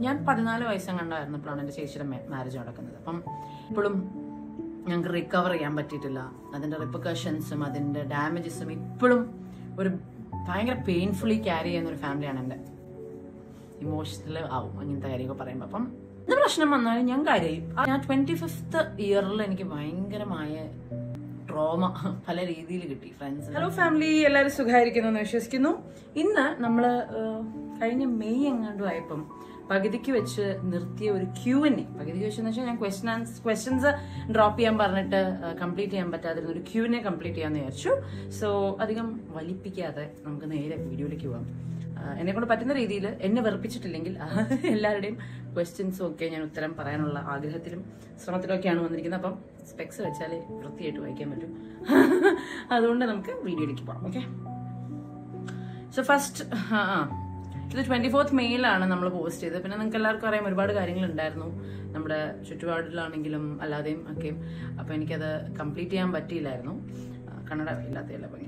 ഞാൻ പതിനാല് വയസ്സം കണ്ടായിരുന്നപ്പോഴാണ് എൻ്റെ ചേച്ചിയുടെ മാരേജ് നടക്കുന്നത് അപ്പം ഇപ്പോഴും ഞങ്ങൾക്ക് റിക്കവർ ചെയ്യാൻ പറ്റിയിട്ടില്ല അതിൻ്റെ റിപ്പക്കഷൻസും അതിൻ്റെ ഡാമേജസും ഇപ്പോഴും ഒരു ഭയങ്കര പെയിൻഫുള്ളി ക്യാരി ചെയ്യുന്ന ഒരു ഫാമിലിയാണ് എൻ്റെ ഇമോഷണൽ ആവും അങ്ങനത്തെ കാര്യമൊക്കെ പറയുമ്പോൾ അപ്പം എന്ത് പ്രശ്നം വന്നാലും ഞാൻ കാര്യമായും ഞാൻ ട്വന്റി ഫിഫ്ത്ത് ഇയറിൽ എനിക്ക് ഭയങ്കരമായ ട്രോമ പല രീതിയിൽ കിട്ടി ഫ്രണ്ട്സ് ഹലോ ഫാമിലി എല്ലാവരും സുഖമായിരിക്കുന്നു എന്ന് വിശ്വസിക്കുന്നു ഇന്ന് നമ്മൾ കഴിഞ്ഞ മെയ് എങ്ങാണ്ടും ആയപ്പം പകുതിക്ക് വെച്ച് നിർത്തിയ ഒരു ക്യൂ എൻ എ പകുതിക്ക് വെച്ചെന്ന് വെച്ചാൽ ഞാൻ ക്വസ്റ്റൻ ആൻസ് ക്വസ്റ്റ്യൻസ് ഡ്രോപ്പ് ചെയ്യാൻ പറഞ്ഞിട്ട് കംപ്ലീറ്റ് ചെയ്യാൻ പറ്റാതിരുന്ന ഒരു ക്യൂ എൻ എ കംപ്ലീറ്റ് ചെയ്യാന്ന് വിചാരിച്ചു സോ അധികം വലിപ്പിക്കാതെ നമുക്ക് നേരെ വീഡിയോയിലേക്ക് പോകാം എന്നെ കൊണ്ട് പറ്റുന്ന രീതിയിൽ എന്നെ വെറുപ്പിച്ചിട്ടില്ലെങ്കിൽ എല്ലാവരുടെയും ക്വസ്റ്റ്യൻസും ഒക്കെ ഞാൻ ഉത്തരം പറയാനുള്ള ആഗ്രഹത്തിലും ശ്രമത്തിലൊക്കെയാണ് വന്നിരിക്കുന്നത് അപ്പം സ്പെക്സ് വെച്ചാൽ വൃത്തിയായിട്ട് വായിക്കാൻ പറ്റും അതുകൊണ്ട് നമുക്ക് വീഡിയോയിലേക്ക് പോകാം ഓക്കെ സോ ഫസ്റ്റ് ആ ഇത് ട്വന്റി ഫോർത്ത് മെയിലാണ് നമ്മൾ പോസ്റ്റ് ചെയ്തത് പിന്നെ നിങ്ങൾക്ക് എല്ലാവർക്കും അറിയാം ഒരുപാട് കാര്യങ്ങൾ ഉണ്ടായിരുന്നു നമ്മുടെ ചുറ്റുപാടിലാണെങ്കിലും അല്ലാതെയും ഒക്കെയും അപ്പോൾ എനിക്കത് കംപ്ലീറ്റ് ചെയ്യാൻ പറ്റിയില്ലായിരുന്നു ആ, കന്നഡ ഇല്ലാത്തതല്ല ഭംഗി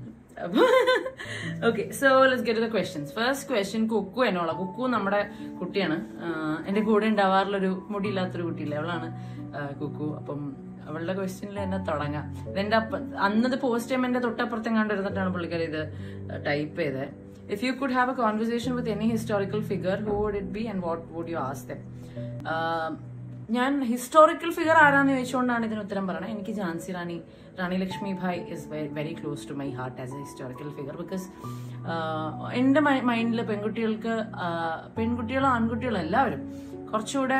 okay so let's get the questions first question Kukku എന്നോളാം കുക്കു നമ്മുടെ കുട്ടിയാണ് ആഹ് എന്റെ കൂടെ ഉണ്ടാവാറുള്ളൊരു മുടിയില്ലാത്തൊരു കുട്ടിയില്ലേ അവളാണ് ആഹ് കുക്കു അപ്പം അവളുടെ ക്വസ്റ്റ്യനിൽ തന്നെ തുടങ്ങാം ഇതെന്റെ അപ്പ അന്നത് പോസ്റ്റ് ചെയ്യുമ്പോൾ എന്റെ തൊട്ടപ്പുറത്തും കണ്ടിരുന്നിട്ടാണ് പുള്ളിക്കാരി ഇത് ടൈപ്പ് ചെയ്തത് if you could have a conversation with any historical figure who would it be and what would you ask them ഞാൻ ഹിസ്റ്റോറിക്കൽ ഫിഗർ ആരാന്ന് ചോദിച്ചുകൊണ്ടാണ് ഇതിന് ഉത്തരം പറയുന്നത് എനിക്ക് Jhansi Rani Rani Lakshmi Bai is very close to my heart as a historical figure because എൻ്റെ മൈൻഡിൽ പെൺകുട്ടികൾക്ക് ആഹ് പെൺകുട്ടികളോ ആൺകുട്ടികളോ എല്ലാവരും കുറച്ചുകൂടെ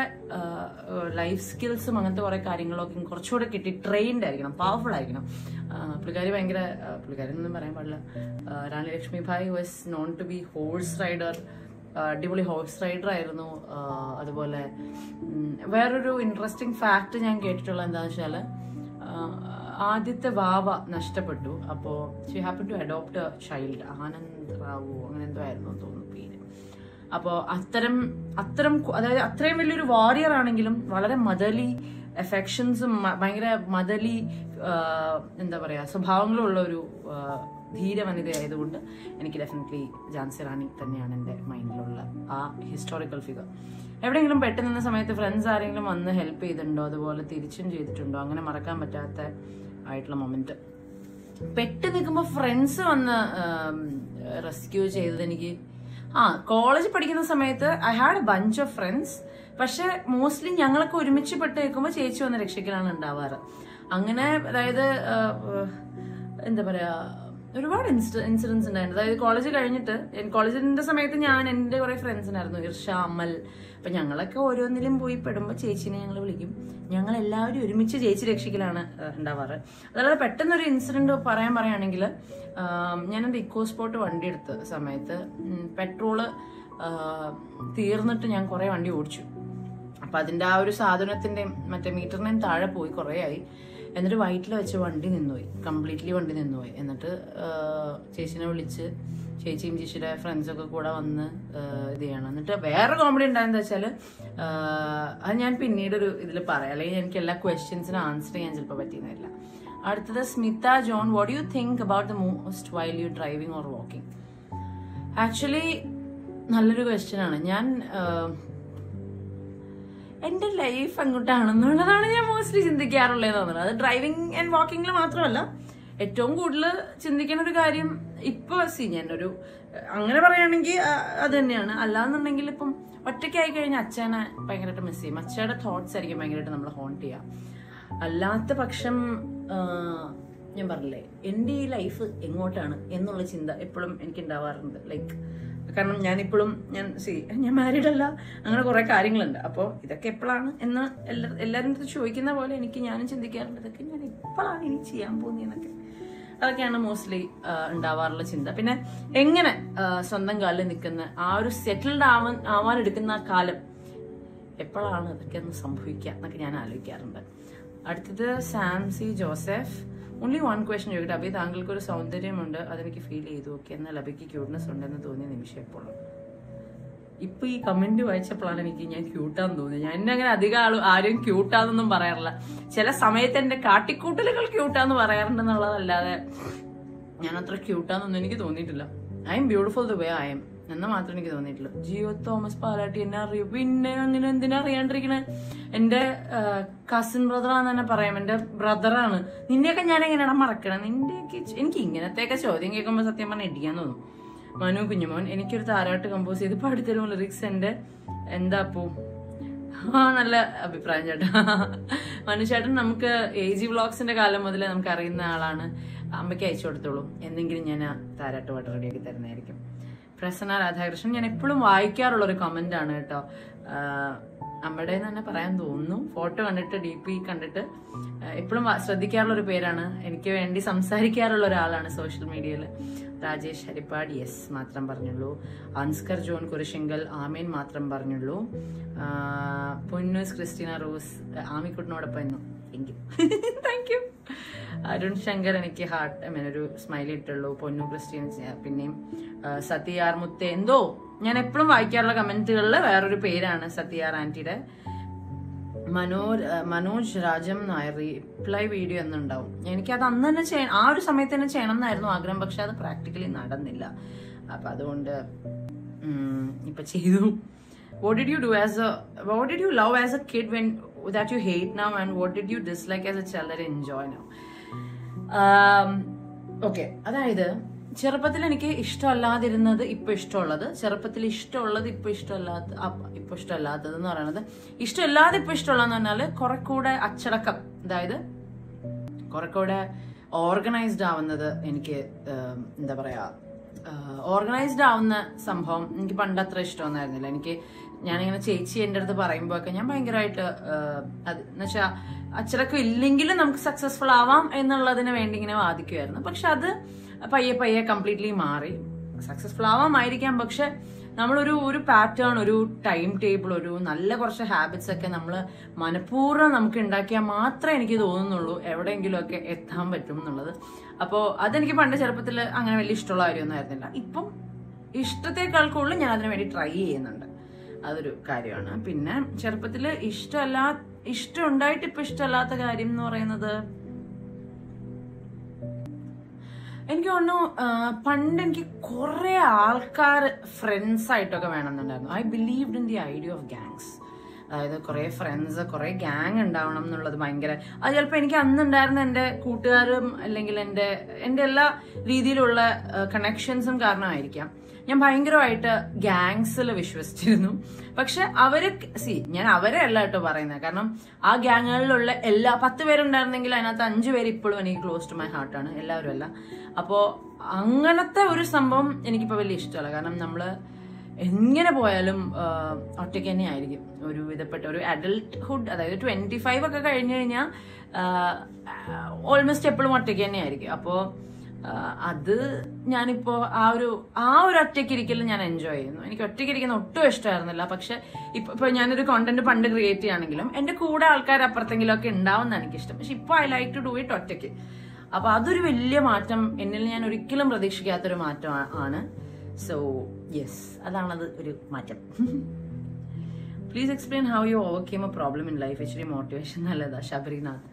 ലൈഫ് സ്കിൽസും അങ്ങനത്തെ കുറെ കാര്യങ്ങളൊക്കെ കുറച്ചുകൂടെ കിട്ടി ട്രെയിൻഡ് ആയിരിക്കണം പവർഫുൾ ആയിരിക്കണം ആഹ് പുള്ളിക്കാരി ഭയങ്കര ആഹ് പുള്ളിക്കാരി എന്നൊന്നും പറയാൻ പാടില്ല ആഹ് Rani Lakshmi Bai was known to be horse rider അടിപൊളി ഹോഴ്സ് റൈഡർ ആയിരുന്നു ആഹ് അതുപോലെ ഉം, വേറൊരു ഇൻട്രസ്റ്റിംഗ് ഫാക്ട് ഞാൻ കേട്ടിട്ടുള്ള എന്താണെന്ന് വെച്ചാൽ ആദ്യത്തെ വാവ നഷ്ടപ്പെട്ടു അപ്പോൾ she happen to adopt child Anand Rao അങ്ങനെ എന്തോ ആയിരുന്നു എന്ന് തോന്നുന്നു പേര് അപ്പോൾ അത്തരം അത്തരം കു- അതായത് അത്രയും വലിയൊരു വാരിയർ ആണെങ്കിലും വളരെ മദലി എഫെക്ഷൻസും ഭയങ്കര മദലി എന്താ പറയാ സ്വഭാവങ്ങളും ഉള്ള ഒരു ആ, ധീര വനിതയായതുകൊണ്ട് എനിക്ക് ഡെഫിനറ്റ്ലി ജാൻസി റാണി തന്നെയാണ് എൻ്റെ മൈൻഡിലുള്ള ആ ഹിസ്റ്റോറിക്കൽ ഫിഗർ എവിടെയെങ്കിലും പെട്ട് നിന്ന സമയത്ത് ഫ്രണ്ട്സ് ആരെങ്കിലും വന്ന് ഹെൽപ്പ് ചെയ്തിട്ടുണ്ടോ അതുപോലെ തിരിച്ചും ചെയ്തിട്ടുണ്ടോ അങ്ങനെ മറക്കാൻ പറ്റാത്ത ആയിട്ടുള്ള മൊമെന്റ് പെട്ട് നിൽക്കുമ്പോൾ ഫ്രണ്ട്സ് വന്ന് റെസ്ക്യൂ ചെയ്തത് എനിക്ക് ആ കോളേജ് പഠിക്കുന്ന സമയത്ത് I had a bunch of friends പക്ഷെ മോസ്റ്റ്ലി ഞങ്ങളൊക്കെ ഒരുമിച്ച് പെട്ട് നിൽക്കുമ്പോൾ ചേച്ചി വന്ന് രക്ഷിക്കലാണ് ഉണ്ടാവാറ് അങ്ങനെ അതായത് ആ, ആ, എന്താ പറയാ ഒരുപാട് ഇൻസിഡൻസ് ഉണ്ടായിരുന്നു അതായത് കോളേജ് കഴിഞ്ഞിട്ട് കോളേജിന്റെ സമയത്ത് ഞാൻ എൻ്റെ കുറെ ഫ്രണ്ട്സ് ഉണ്ടായിരുന്നു ഇർഷ അമൽ അപ്പൊ ഞങ്ങളൊക്കെ ഓരോന്നിലും പോയി പെടുമ്പോൾ ചേച്ചിനെ ഞങ്ങൾ വിളിക്കും ഞങ്ങൾ എല്ലാവരും ഒരുമിച്ച് ചേച്ചി രക്ഷിക്കലാണ് ആ, ഉണ്ടാവാറ് അതല്ലാതെ പെട്ടെന്നൊരു ഇൻസിഡന്റ് പറയാൻ പറയുകയാണെങ്കിൽ ഞാൻ എൻ്റെ ഇക്കോ സ്പോട്ട് വണ്ടി എടുത്ത സമയത്ത് ഉം, പെട്രോള് ആ, തീർന്നിട്ട് ഞാൻ കുറെ വണ്ടി ഓടിച്ചു അപ്പൊ അതിന്റെ ആ ഒരു സാധനത്തിന്റെയും മറ്റേ മീറ്ററിന്റെയും താഴെ പോയി കുറേ ആയി എന്നിട്ട് വൈറ്റിൽ വെച്ച് വണ്ടി നിന്നുപോയി കംപ്ലീറ്റ്ലി വണ്ടി നിന്നുപോയി എന്നിട്ട് ആ, ചേച്ചിനെ വിളിച്ച് ചേച്ചിയും ചേച്ചിയുടെ ഫ്രണ്ട്സൊക്കെ കൂടെ വന്ന് ആ, ഇത് ചെയ്യണം എന്നിട്ട് വേറെ കോമഡി ഉണ്ടായെന്ന് വെച്ചാൽ അത് ഞാൻ പിന്നീട് ഒരു ഇതിൽ പറയാം അല്ലെങ്കിൽ എനിക്ക് എല്ലാ ക്വസ്റ്റ്യൻസിനും ആൻസർ ചെയ്യാൻ ചിലപ്പോൾ പറ്റിയെന്നില്ല അടുത്തത് Smitha John what you think about the most while you driving or walking actually നല്ലൊരു ക്വസ്റ്റ്യൻ ആണ് ഞാൻ ആ, എന്റെ ലൈഫ് അങ്ങോട്ടാണെന്നുള്ളതാണ് ഞാൻ മോസ്റ്റ്ലി ചിന്തിക്കാറുള്ളത് തോന്നുന്നത് അത് ഡ്രൈവിംഗ് ആൻഡ് വാക്കിങ്ങിൽ മാത്രമല്ല ഏറ്റവും കൂടുതൽ ചിന്തിക്കുന്ന ഒരു കാര്യം ഇപ്പൊ സി ഞാനൊരു അങ്ങനെ പറയുകയാണെങ്കിൽ അത് തന്നെയാണ് അല്ലാന്നുണ്ടെങ്കിൽ ഇപ്പം ഒറ്റയ്ക്കായി കഴിഞ്ഞാൽ അച്ഛനെ ഭയങ്കരമായിട്ട് മിസ് ചെയ്യും അച്ഛയുടെ തോട്ട്സ് ആയിരിക്കും ഭയങ്കരമായിട്ട് നമ്മൾ ഹോണ്ട് ചെയ്യുക അല്ലാത്ത പക്ഷം ആ, ഞാൻ പറഞ്ഞില്ലേ എൻ്റെ ഈ ലൈഫ് എങ്ങോട്ടാണ് എന്നുള്ള ചിന്ത എപ്പോഴും എനിക്ക് ഉണ്ടാവാറുണ്ട് ലൈക്ക് കാരണം ഞാൻ ഇപ്പോഴും ഞാൻ സി ഞാൻ മാരീഡ് അല്ല അങ്ങനെ കുറെ കാര്യങ്ങളുണ്ട് അപ്പോൾ ഇതൊക്കെ എപ്പോഴാണ് എന്ന് എല്ലാ എല്ലാവരും അടുത്ത് ചോദിക്കുന്ന പോലെ എനിക്ക് ഞാനും ചിന്തിക്കാറുണ്ട് ഇതൊക്കെ ഞാൻ എപ്പോഴാണ് ഇനി ചെയ്യാൻ പോകുന്നതെന്നൊക്കെ അതൊക്കെയാണ് മോസ്റ്റ്ലി ഉണ്ടാവാറുള്ള ചിന്ത പിന്നെ എങ്ങനെ ആ, സ്വന്തം കാലിൽ നിൽക്കുന്ന ആ ഒരു സെറ്റിൽഡ് ആവാൻ ആവാൻ എടുക്കുന്ന ആ കാലം എപ്പോഴാണ് ഇതൊക്കെ ഒന്ന് സംഭവിക്കുക എന്നൊക്കെ ഞാൻ ആലോചിക്കാറുണ്ട് അടുത്തത് Samsi Joseph only one question ചോദിക്കട്ടെ അഭി താങ്കൾക്ക് ഒരു സൗന്ദര്യമുണ്ട് അതെനിക്ക് ഫീൽ ചെയ്തു ഓക്കെ എന്നാൽ അഭിക്ക് ക്യൂട്ട്നെസ് ഉണ്ടെന്ന് തോന്നിയ നിമിഷം എപ്പോഴും ഇപ്പൊ ഈ കമന്റ് വായിച്ചപ്പോഴാണ് എനിക്ക് ഞാൻ ക്യൂട്ടാന്ന് തോന്നിയത് ഞാൻ എന്നെ അങ്ങനെ അധികം ആൾ ആരും ക്യൂട്ടാന്നൊന്നും പറയാറില്ല ചില സമയത്ത് എന്റെ കാട്ടിക്കൂട്ടലുകൾ ക്യൂട്ടാന്ന് പറയാറുണ്ടെന്നുള്ളതല്ലാതെ ഞാൻ അത്ര ക്യൂട്ടാന്നൊന്നും എനിക്ക് തോന്നിയിട്ടില്ല I'm beautiful the way I'm എന്ന് മാത്രമേ എനിക്ക് തോന്നിയിട്ടുള്ളൂ ജിയോ തോമസ് പാലാട്ടി എന്നെ അറിയൂ പിന്നെ അങ്ങനെ എന്തിനാ അറിയാണ്ടിരിക്കണേ എന്റെ കസിൻ ബ്രദറാന്ന് തന്നെ പറയാം എന്റെ ബ്രദറാണ് നിന്നെയൊക്കെ ഞാൻ എങ്ങനെയാണ് മറക്കണം നിന്റെയൊക്കെ ചെ- എനിക്ക് ഇങ്ങനത്തെയൊക്കെ ചോദ്യം കേൾക്കുമ്പോൾ സത്യം പറഞ്ഞാൽ ഇടിക്കാൻ തോന്നും മനു കുഞ്ഞുമോൻ എനിക്കൊരു താരാട്ട് കമ്പോസ് ചെയ്ത് പാടിത്തരുമോ ലിറിക്സ് എന്റെ എന്താ അപ്പൂ ആ നല്ല അഭിപ്രായം ചേട്ടാ മനുഷ്യേട്ടൻ നമുക്ക് എ ജി വ്ളോഗ്സിന്റെ കാലം മുതലേ നമുക്ക് അറിയുന്ന ആളാണ് അമ്മയ്ക്ക് അയച്ചു കൊടുത്തോളൂ എന്തെങ്കിലും ഞാൻ ആ താരാട്ട് പാട്ട് റെഡിയാക്കി തരുന്നതായിരിക്കും പ്രസന്ന രാധാകൃഷ്ണൻ ഞാൻ എപ്പോഴും വായിക്കാറുള്ള ഒരു കമന്റ് ആണ് കേട്ടോ ആഹ് അമ്മയുടെ തന്നെ പറയാൻ തോന്നുന്നു ഫോട്ടോ കണ്ടിട്ട് ഡി പി കണ്ടിട്ട് എപ്പോഴും ശ്രദ്ധിക്കാറുള്ള ഒരു പേരാണ് എനിക്ക് വേണ്ടി സംസാരിക്കാറുള്ള ഒരാളാണ് സോഷ്യൽ മീഡിയയിൽ രാജേഷ് ഹരിപ്പാട് യെസ് മാത്രം പറഞ്ഞുള്ളൂ അൻസ്കർ ജോൺ കുരിശിങ്കൽ ആമീൻ മാത്രം പറഞ്ഞുള്ളൂ ആഹ് പൊന്നൂസ് ക്രിസ്റ്റീന റോസ് ആമിക്കുട്ടിനോടൊപ്പം ഇന്നു thank you thank you Arun Shankar എനിക്ക് ഹാർട്ട് ഐ മീൻ ഒരു സ്മൈലി ഇട്ടുള്ളൂ പൊന്നു ക്രിസ്റ്റീൻ പിന്നെയും ആഹ് സത്യാർ മുത്തേ എന്തോ ഞാൻ എപ്പോഴും വായിക്കാറുള്ള കമന്റുകളിൽ വേറൊരു പേരാണ് സത്യാർ ആന്റിയുടെ മനോജ് മനോജ് രാജം നായർ റിപ്ലൈ വീഡിയോ എന്നുണ്ടാവും എനിക്കത് അന്ന് തന്നെ ചെയ്യണം ആ ഒരു സമയത്ത് തന്നെ ചെയ്യണം എന്നായിരുന്നു ആഗ്രഹം പക്ഷെ അത് പ്രാക്ടിക്കലി നടന്നില്ല അപ്പൊ അതുകൊണ്ട് ഉം, ഇപ്പൊ ചെയ്തു what did you do as a what did you love as a kid when that you hate now and what did you dislike as a child that you enjoy now okay അതായത് ചെറുപ്പത്തിൽ എനിക്ക് ഇഷ്ടമല്ലാതിരുന്നത് ഇപ്പൊ ഇഷ്ടമുള്ളത് ചെറുപ്പത്തിൽ ഇഷ്ടമുള്ളത് ഇപ്പൊ ഇഷ്ടമല്ലാത്ത അപ്പ- ഇപ്പൊ ഇഷ്ടമല്ലാത്തത് എന്ന് പറയുന്നത് ഇഷ്ടമില്ലാതെ ഇപ്പൊ ഇഷ്ടമുള്ളതെന്ന് പറഞ്ഞാല് കുറെ കൂടെ അച്ചടക്കം അതായത് കുറെ കൂടെ ഓർഗനൈസ്ഡ് ആവുന്നത് എനിക്ക് ഏം, എന്താ പറയാ ഓർഗനൈസ്ഡ് ആവുന്ന സംഭവം എനിക്ക് പണ്ടത്ര ഇഷ്ടമൊന്നായിരുന്നില്ല എനിക്ക് ഞാനിങ്ങനെ ചേച്ചി എൻ്റെ അടുത്ത് പറയുമ്പോൾ ഒക്കെ ഞാൻ ഭയങ്കരമായിട്ട് അത് എന്നുവെച്ചാൽ അച്ചടക്കം ഇല്ലെങ്കിലും നമുക്ക് സക്സസ്ഫുൾ ആവാം എന്നുള്ളതിന് വേണ്ടി ഇങ്ങനെ വാദിക്കുമായിരുന്നു പക്ഷെ അത് പയ്യെ പയ്യെ കംപ്ലീറ്റ്ലി മാറി സക്സസ്ഫുൾ ആവാമായിരിക്കാം പക്ഷെ നമ്മളൊരു ഒരു പാറ്റേൺ ഒരു ടൈം ടേബിൾ ഒരു നല്ല കുറച്ച് ഹാബിറ്റ്സ് ഒക്കെ നമ്മൾ മനഃപൂർവ്വം നമുക്ക് ഉണ്ടാക്കിയാൽ മാത്രമേ എനിക്ക് തോന്നുന്നുള്ളൂ എവിടെയെങ്കിലും ഒക്കെ എത്താൻ പറ്റും എന്നുള്ളത് അപ്പോൾ അതെനിക്ക് പണ്ട് ചെറുപ്പത്തിൽ അങ്ങനെ വലിയ ഇഷ്ടമുള്ള കാര്യമൊന്നും ആയിരുന്നില്ല ഇപ്പം ഇഷ്ടത്തെക്കാൾ കൂടുതൽ ഞാൻ അതിനു വേണ്ടി ട്രൈ ചെയ്യുന്നുണ്ട് അതൊരു കാര്യമാണ് പിന്നെ ചെറുപ്പത്തിൽ ഇഷ്ടമല്ലാ ഇഷ്ടം ഉണ്ടായിട്ട് ഇപ്പൊ ഇഷ്ടമല്ലാത്ത കാര്യം എന്ന് പറയുന്നത് എനിക്ക് തോന്നുന്നു ആ, പണ്ട് എനിക്ക് കുറെ ആൾക്കാർ ഫ്രണ്ട്സ് ആയിട്ടൊക്കെ വേണമെന്നുണ്ടായിരുന്നു I believed in the idea of gangs അതായത് കുറെ ഫ്രണ്ട്സ് കുറെ ഗ്യാങ് ഉണ്ടാവണം എന്നുള്ളത് ഭയങ്കര അത് ചിലപ്പോൾ എനിക്ക് അന്നുണ്ടായിരുന്ന എൻ്റെ കൂട്ടുകാരും അല്ലെങ്കിൽ എൻ്റെ എൻ്റെ എല്ലാ രീതിയിലുള്ള കണക്ഷൻസും കാരണമായിരിക്കാം ഞാൻ ഭയങ്കരമായിട്ട് ഗാങ്സിൽ വിശ്വസിച്ചിരുന്നു പക്ഷെ അവര് സി ഞാൻ അവരെ അല്ല കേട്ടോ പറയുന്നത് കാരണം ആ ഗ്യാങ്ങുകളിലുള്ള എല്ലാ പത്ത് പേരുണ്ടായിരുന്നെങ്കിൽ അതിനകത്ത് അഞ്ചു പേര് ഇപ്പോഴും എനിക്ക് ക്ലോസ് ടു മൈ ഹാർട്ടാണ് എല്ലാവരും അല്ല അപ്പോ അങ്ങനത്തെ ഒരു സംഭവം എനിക്കിപ്പോ വലിയ ഇഷ്ടമല്ല കാരണം നമ്മള് എങ്ങനെ പോയാലും ആഹ്, ഒറ്റയ്ക്ക് തന്നെ ആയിരിക്കും ഒരു വിധപ്പെട്ട ഒരു അഡൽട്ട്ഹുഡ് അതായത് ട്വന്റി ഫൈവ് ഒക്കെ കഴിഞ്ഞു കഴിഞ്ഞാൽ ഓൾമോസ്റ്റ് എപ്പോഴും ഒറ്റയ്ക്ക് തന്നെ ആയിരിക്കും അപ്പോൾ അത് ഞാനിപ്പോ ആ ഒരു ആ ഒരു ഒറ്റയ്ക്കിരിക്കൽ ഞാൻ എൻജോയ് ചെയ്യുന്നു എനിക്ക് ഒറ്റയ്ക്കിരിക്കുന്ന ഒട്ടും ഇഷ്ടമായിരുന്നില്ല പക്ഷെ ഇപ്പൊ ഇപ്പൊ ഞാനൊരു കോണ്ടന്റ് പണ്ട് ക്രിയേറ്റ് ചെയ്യുകയാണെങ്കിലും എന്റെ കൂടെ ആൾക്കാർ അപ്പുറത്തെങ്കിലും ഒക്കെ ഉണ്ടാവുന്ന എനിക്കിഷ്ടം പക്ഷെ ഇപ്പൊ I like to do it ഒറ്റയ്ക്ക് അപ്പൊ അതൊരു വലിയ മാറ്റം എന്നിൽ ഞാൻ ഒരിക്കലും പ്രതീക്ഷിക്കാത്തൊരു മാറ്റം ആ- ആണ് സോ യെസ് അതാണത് ഒരു മാറ്റം please explain how you overcame a problem in life ഇച്ചിരി മോട്ടിവേഷൻ നല്ലതാ ശബരിനാഥ്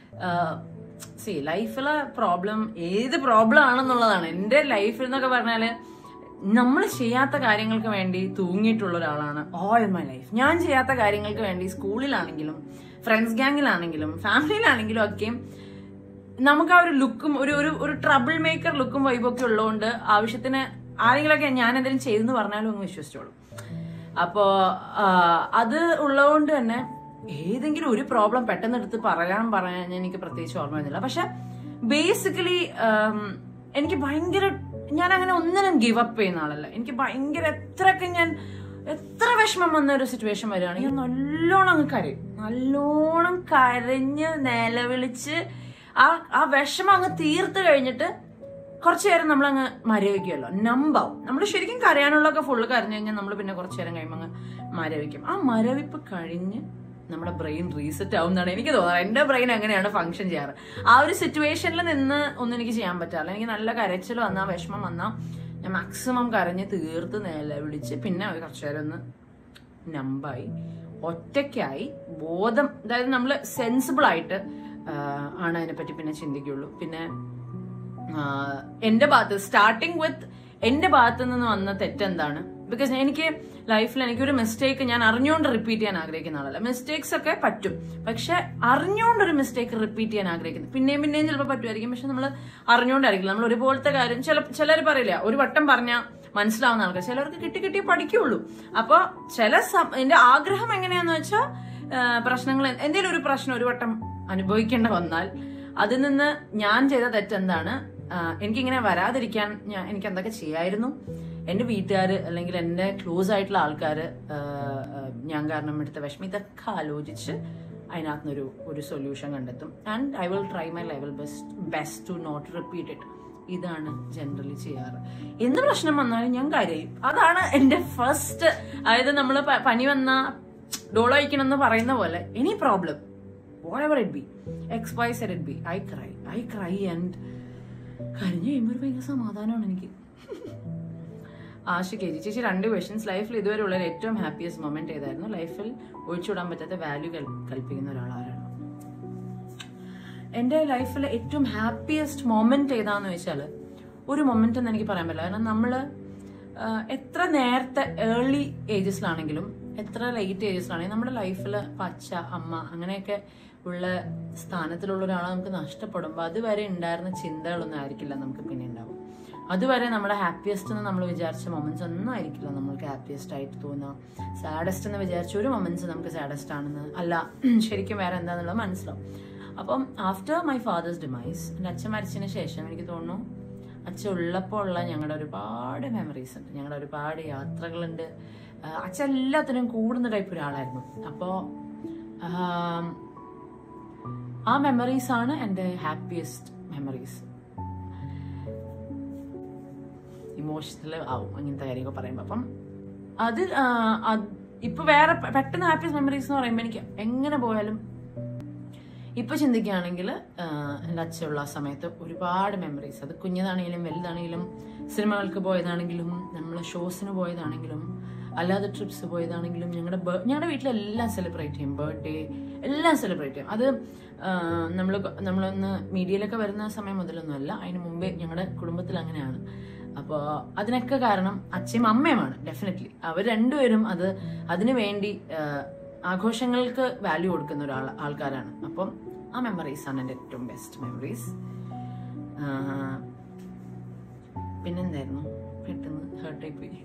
സി ലൈഫിലെ പ്രോബ്ലം ഏത് പ്രോബ്ലം ആണെന്നുള്ളതാണ് എൻ്റെ ലൈഫിൽ എന്നൊക്കെ പറഞ്ഞാല് നമ്മൾ ചെയ്യാത്ത കാര്യങ്ങൾക്ക് വേണ്ടി തൂങ്ങിയിട്ടുള്ള ഒരാളാണ് ഓൾ മൈ ലൈഫ് ഞാൻ ചെയ്യാത്ത കാര്യങ്ങൾക്ക് വേണ്ടി സ്കൂളിലാണെങ്കിലും ഫ്രണ്ട്സ് ഗ്യാങ്ങിലാണെങ്കിലും ഫാമിലിയിലാണെങ്കിലും ഒക്കെയും നമുക്ക് ആ ഒരു ലുക്കും ഒരു ഒരു ഒരു ട്രബിൾ മേക്കർ ലുക്കും വൈബൊക്കെ ഉള്ളതുകൊണ്ട് ആവശ്യത്തിന് ആരെങ്കിലൊക്കെ ഞാൻ എന്തെങ്കിലും ചെയ്തെന്ന് പറഞ്ഞാലും ഒന്ന് വിശ്വസിച്ചോളൂ അപ്പോ ആ, അത് ഉള്ളതുകൊണ്ട് തന്നെ ഏതെങ്കിലും ഒരു പ്രോബ്ലം പെട്ടെന്ന് എടുത്ത് പറയാൻ പറയാൻ എനിക്ക് പ്രത്യേകിച്ച് ഓർമ്മ വരുന്നില്ല പക്ഷെ ബേസിക്കലി എനിക്ക് ഭയങ്കര ഞാൻ അങ്ങനെ ഒന്നിനും ഗിവ് അപ്പ് ചെയ്യുന്ന ആളല്ല എനിക്ക് ഭയങ്കര എത്രയൊക്കെ ഞാൻ എത്ര വിഷമം വന്ന ഒരു സിറ്റുവേഷൻ വരികയാണെങ്കിൽ ഞാൻ നല്ലോണം അങ്ങ് കരയും നല്ലോണം കരഞ്ഞ് നിലവിളിച്ച് ആ ആ വിഷമം അങ്ങ് തീർത്ത് കഴിഞ്ഞിട്ട് കുറച്ചു നേരം നമ്മൾ അങ്ങ് മരവിക്കുമല്ലോ നമ്പാവും നമ്മൾ ശരിക്കും കരയാനുള്ളതൊക്കെ ഫുള്ള് കരഞ്ഞു കഴിഞ്ഞാൽ നമ്മൾ പിന്നെ കുറച്ചു നേരം കഴിയുമ്പോൾ അങ്ങ് മരവിക്കും ആ മരവിപ്പ് കഴിഞ്ഞ് നമ്മുടെ ബ്രെയിൻ റീസെറ്റ് ആവും എന്നാണ് എനിക്ക് തോന്നുന്നത് എന്റെ ബ്രെയിൻ അങ്ങനെയാണ് ഫംഗ്ഷൻ ചെയ്യാറ് ആ ഒരു സിറ്റുവേഷനിൽ നിന്ന് ഒന്നും എനിക്ക് ചെയ്യാൻ പറ്റാറില്ല എനിക്ക് നല്ല കരച്ചിൽ വന്നാൽ വിഷമം വന്നാൽ ഞാൻ മാക്സിമം കരഞ്ഞ് തീർത്ത് നിലവിളിച്ച് പിന്നെ ഒരു കുറച്ചു നേരം ഒന്ന് നമ്പായി ഒറ്റയ്ക്കായി ബോധം അതായത് നമ്മൾ സെൻസിബിൾ ആയിട്ട് ആ, ആണ് അതിനെപ്പറ്റി പിന്നെ ചിന്തിക്കുള്ളൂ പിന്നെ ആഹ് എന്റെ ഭാഗത്ത് സ്റ്റാർട്ടിങ് വിത്ത് എന്റെ ഭാഗത്തു നിന്ന് വന്ന തെറ്റെന്താണ് ബിക്കോസ് എനിക്ക് ലൈഫിൽ എനിക്കൊരു മിസ്റ്റേക്ക് ഞാൻ അറിഞ്ഞുകൊണ്ട് റിപ്പീറ്റ് ചെയ്യാൻ ആഗ്രഹിക്കുന്ന ആളല്ല മിസ്റ്റേക്സ് ഒക്കെ പറ്റും പക്ഷെ അറിഞ്ഞുകൊണ്ട് ഒരു മിസ്റ്റേക്ക് റിപ്പീറ്റ് ചെയ്യാൻ ആഗ്രഹിക്കുന്നു പിന്നെയും പിന്നെയും ചിലപ്പോൾ പറ്റുമായിരിക്കും പക്ഷെ നമ്മൾ അറിഞ്ഞുകൊണ്ടായിരിക്കില്ല നമ്മൾ ഒരുപോലത്തെ കാര്യം ചില ചിലർ പറയില്ല ഒരു വട്ടം പറഞ്ഞാൽ മനസ്സിലാവുന്ന ആൾക്കാർ ചിലർക്ക് കിട്ടി കിട്ടി പഠിക്കുള്ളൂ അപ്പോൾ ചില സം- എന്റെ ആഗ്രഹം എങ്ങനെയാന്ന് വെച്ചാൽ പ്രശ്നങ്ങൾ എന്തെങ്കിലും ഒരു പ്രശ്നം ഒരു വട്ടം അനുഭവിക്കേണ്ട വന്നാൽ അതിൽ നിന്ന് ഞാൻ ചെയ്ത തെറ്റെന്താണ് ആ, എനിക്കിങ്ങനെ വരാതിരിക്കാൻ ഞാൻ എനിക്ക് എന്തൊക്കെ ചെയ്യായിരുന്നു എന്റെ വീട്ടുകാർ അല്ലെങ്കിൽ എന്റെ ക്ലോസ് ആയിട്ടുള്ള ആൾക്കാർ ഞാൻ കാരണം എടുത്ത വിഷമം ഇതൊക്കെ ആലോചിച്ച് അതിനകത്ത് ഒരു ഒരു സൊല്യൂഷൻ കണ്ടെത്തും and I will try my level best best to not repeat it ഇതാണ് ജനറലി ചെയ്യാറ് എന്ത് പ്രശ്നം വന്നാലും ഞാൻ കരയും അതാണ് എന്റെ ഫസ്റ്റ് അതായത് നമ്മൾ പനി വന്ന ഡോളോ അയക്കണമെന്ന് പറയുന്ന പോലെ any problem whatever it be X Y Z it be I cry I cry and കരഞ്ഞു കഴിയുമ്പോൾ ഒരു ഭയങ്കര സമാധാനമാണ് എനിക്ക് ആശ കെ ജി ചേച്ചി രണ്ട് ക്വസ്റ്റ്യൻസ് ലൈഫിൽ ഇതുവരെ ഉള്ള ഏറ്റവും ഹാപ്പിയസ്റ്റ് മൊമെന്റ് ഏതായിരുന്നു ലൈഫിൽ ഒഴിച്ചുവിടാൻ പറ്റാത്ത വാല്യൂ കൽപ്പിക്കുന്ന ഒരാളാരാണ് എൻ്റെ ലൈഫിൽ ഏറ്റവും ഹാപ്പിയസ്റ്റ് മൊമെന്റ് ഏതാന്ന് വെച്ചാൽ ഒരു മൊമെന്റ് എന്ന് എനിക്ക് പറയാൻ പറ്റില്ല കാരണം നമ്മൾ എത്ര നേരത്തെ ഏർലി ഏജസിലാണെങ്കിലും എത്ര ലേറ്റ് ഏജസിലാണെങ്കിലും നമ്മുടെ ലൈഫിൽ അച്ഛ അമ്മ അങ്ങനെയൊക്കെ ഉള്ള സ്ഥാനത്തിലുള്ള ഒരാളെ നമുക്ക് നഷ്ടപ്പെടുമ്പോൾ അതുവരെ ഉണ്ടായിരുന്ന ചിന്തകളൊന്നും ആയിരിക്കില്ല നമുക്ക് പിന്നെ ഉണ്ടാവും അതുവരെ നമ്മുടെ ഹാപ്പിയസ്റ്റ് എന്ന് നമ്മൾ വിചാരിച്ച മൊമെന്റ്സ് ഒന്നും ആയിരിക്കില്ല നമ്മൾക്ക് ഹാപ്പിയസ്റ്റ് ആയിട്ട് തോന്നുക സാഡസ്റ്റ് എന്ന് വിചാരിച്ച ഒരു മൊമെന്റ്സ് നമുക്ക് സാഡസ്റ്റ് ആണെന്ന് അല്ല ശരിക്കും വേറെ എന്താണെന്നുള്ളത് മനസ്സിലാവും അപ്പം ആഫ്റ്റർ മൈ ഫാദേഴ്സ് ഡിമൈസ് എൻ്റെ അച്ഛൻ മരിച്ചതിന് ശേഷം എനിക്ക് തോന്നുന്നു അച്ഛൻ ഉള്ളപ്പോൾ ഉള്ള ഞങ്ങളുടെ ഒരുപാട് മെമ്മറീസ് ഉണ്ട് ഞങ്ങളുടെ ഒരുപാട് യാത്രകളുണ്ട് ആ, അച്ഛൻ എല്ലാത്തിനും കൂടുന്ന ടൈപ്പ് ഒരാളായിരുന്നു അപ്പോൾ ആ മെമ്മറീസ് ആണ് എൻ്റെ ഹാപ്പിയസ്റ്റ് മെമ്മറീസ് ഇമോഷണൽ ആവും അങ്ങനത്തെ കാര്യമൊക്കെ പറയുമ്പോൾ അപ്പം അത് ആ, അത് ഇപ്പൊ വേറെ പെ- പെട്ടെന്ന് ഹാപ്പിയസ്റ്റ് മെമ്മറീസ് എന്ന് പറയുമ്പോൾ എനിക്ക് എങ്ങനെ പോയാലും ഇപ്പൊ ചിന്തിക്കുകയാണെങ്കിൽ എൻ്റെ അച്ഛനുള്ള ആ സമയത്ത് ഒരുപാട് മെമ്മറീസ് അത് കുഞ്ഞതാണെങ്കിലും വലുതാണെങ്കിലും സിനിമകൾക്ക് പോയതാണെങ്കിലും നമ്മൾ ഷോസിന് പോയതാണെങ്കിലും അല്ലാതെ ട്രിപ്സ് പോയതാണെങ്കിലും ഞങ്ങളുടെ ഞങ്ങളുടെ വീട്ടിലെല്ലാം സെലിബ്രേറ്റ് ചെയ്യും ബർത്ത്ഡേ എല്ലാം സെലിബ്രേറ്റ് ചെയ്യും അത് നമ്മൾ നമ്മളൊന്ന് മീഡിയയിലൊക്കെ വരുന്ന സമയം മുതലൊന്നുമല്ല അതിന് മുമ്പേ ഞങ്ങളുടെ കുടുംബത്തിൽ അങ്ങനെയാണ് അപ്പോൾ അതിനൊക്കെ കാരണം അച്ഛയും അമ്മയുമാണ് ഡെഫിനറ്റ്ലി അവർ രണ്ടുപേരും അത് അതിനു വേണ്ടി ആ, ആഘോഷങ്ങൾക്ക് വാല്യൂ കൊടുക്കുന്ന ഒരാൾ ആൾക്കാരാണ് അപ്പം ആ മെമ്മറീസ് ആണ് എൻ്റെ ഏറ്റവും ബെസ്റ്റ് മെമ്മറീസ് പിന്നെന്തായിരുന്നു പെട്ടെന്ന് ഹേർട്ടായി പോയി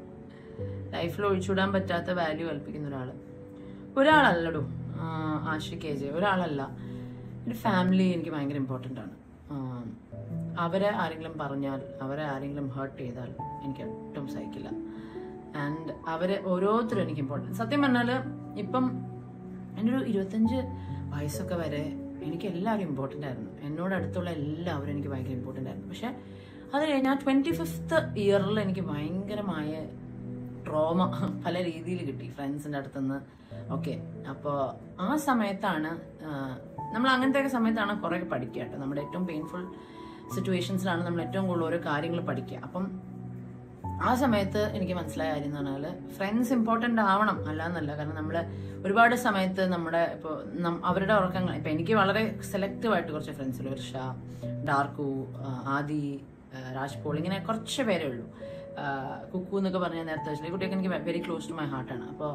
ലൈഫിൽ ഒഴിച്ചുവിടാൻ പറ്റാത്ത വാല്യൂ കൽപ്പിക്കുന്ന ഒരാൾ ഒരാളല്ലടോ ആഷി കെ ജെ ഒരാളല്ല എൻ്റെ ഫാമിലി എനിക്ക് ഭയങ്കര ഇമ്പോർട്ടൻ്റ് ആണ് ആ, അവരെ ആരെങ്കിലും പറഞ്ഞാൽ അവരെ ആരെങ്കിലും ഹേർട്ട് ചെയ്താൽ എനിക്ക് ഒട്ടും സഹിക്കില്ല ആൻഡ് അവരെ ഓരോരുത്തരും എനിക്ക് ഇമ്പോർട്ടൻറ്റ് സത്യം പറഞ്ഞാൽ ഇപ്പം എൻ്റെ ഒരു ഇരുപത്തഞ്ച് വയസ്സൊക്കെ വരെ എനിക്ക് എല്ലാവരും ഇമ്പോർട്ടൻ്റ് ആയിരുന്നു എന്നോട് അടുത്തുള്ള എല്ലാവരും എനിക്ക് ഭയങ്കര ഇമ്പോർട്ടൻ്റ് ആയിരുന്നു പക്ഷെ അത് കഴിഞ്ഞ് ആ ട്വൻറ്റി ഫിഫ്ത്ത് ഇയറിൽ എനിക്ക് ഭയങ്കരമായ ട്രോമ പല രീതിയിൽ കിട്ടി ഫ്രണ്ട്സിൻ്റെ അടുത്തുനിന്ന് ഓക്കെ അപ്പോൾ ആ സമയത്താണ് ആ, നമ്മൾ അങ്ങനത്തെ സമയത്താണ് കുറേ പഠിക്കുക കേട്ടോ നമ്മുടെ ഏറ്റവും പെയിൻഫുൾ സിറ്റുവേഷൻസിലാണ് നമ്മൾ ഏറ്റവും കൂടുതൽ ഓരോ കാര്യങ്ങൾ പഠിക്കുക അപ്പം ആ സമയത്ത് എനിക്ക് മനസ്സിലായ കാര്യം എന്ന് പറഞ്ഞാൽ ഫ്രണ്ട്സ് ഇമ്പോർട്ടൻ്റ് ആവണം അല്ലാന്നല്ല കാരണം നമ്മൾ ഒരുപാട് സമയത്ത് നമ്മുടെ ഇപ്പോൾ അവരുടെ ഉറക്കങ്ങൾ ഇപ്പം എനിക്ക് വളരെ സെലക്റ്റീവ് ആയിട്ട് കുറച്ച് ഫ്രണ്ട്സ് ഉള്ളു വർഷ ഡാർക്കു ആ, ആദി ആ, രാജ് പോൾ ഇങ്ങനെ കുറച്ച് പേരേ ഉള്ളൂ ആ, കുക്കു എന്നൊക്കെ പറഞ്ഞ നേരത്തെ വെച്ചില്ല ഈ കുട്ടിയൊക്കെ എനിക്ക് വെരി ക്ലോസ് ടു മൈ ഹാർട്ടാണ് അപ്പോൾ